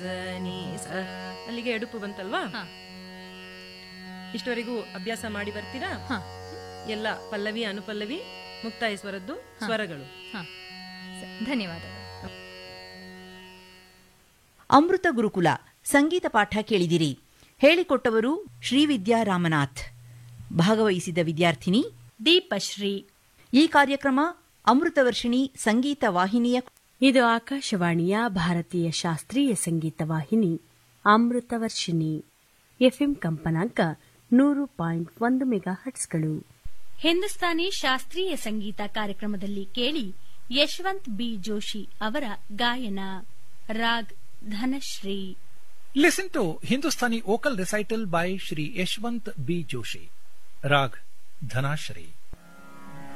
ಸ ನೀ ಸ ಅಲ್ಲಿಗೆ ಎಡುಪು ಬಂತಲ್ವಾ ಹಾ. ಇಷ್ಟವರೆಗೂ ಅಭ್ಯಾಸ ಮಾಡಿ ಬರ್ತೀರಾ ಹಾ. ಎಲ್ಲ ಪಲ್ಲವಿ ಅನುಪಲ್ಲವಿ ಮುಕ್ತಾಯ ಸ್ವರದ್ದು ಸ್ವರಗಳು ಹಾ. ಸ- ಧನ್ಯವಾದಗಳು ಅಮೃತ ಗುರುಕುಲ ಸಂಗೀತ ಪಾಠ ಕೇಳಿದಿರಿ ಹೇಳಿಕೊಟ್ಟವರು ಶ್ರೀವಿದ್ಯಾ ರಾಮನಾಥ್ ಭಾಗವಹಿಸಿದ ವಿದ್ಯಾರ್ಥಿನಿ ದೀಪಶ್ರೀ ಈ ಕಾರ್ಯಕ್ರಮ ಅಮೃತವರ್ಷಿಣಿ ಸಂಗೀತ ವಾಹಿನಿಯ ಇದು ಆಕಾಶವಾಣಿಯ ಭಾರತೀಯ ಶಾಸ್ತ್ರೀಯ ಸಂಗೀತ ವಾಹಿನಿ ಅಮೃತವರ್ಷಿಣಿ ಎಫ್ಎಂ ಕಂಪನಾಂಕ ನೂರು ಪಾಯಿಂಟ್ ಒಂದು ಮೆಗಾ ಹಟ್ಸ್ಗಳು ಹಿಂದೂಸ್ತಾನಿ ಶಾಸ್ತ್ರೀಯ ಸಂಗೀತ ಕಾರ್ಯಕ್ರಮದಲ್ಲಿ ಕೇಳಿ ಯಶವಂತ್ ಬಿ ಜೋಶಿ ಅವರ ಗಾಯನ raag Dhanashree Listen to Hindustani vocal recital by Shri Yashwant B. Joshi. Rag Dhanashri.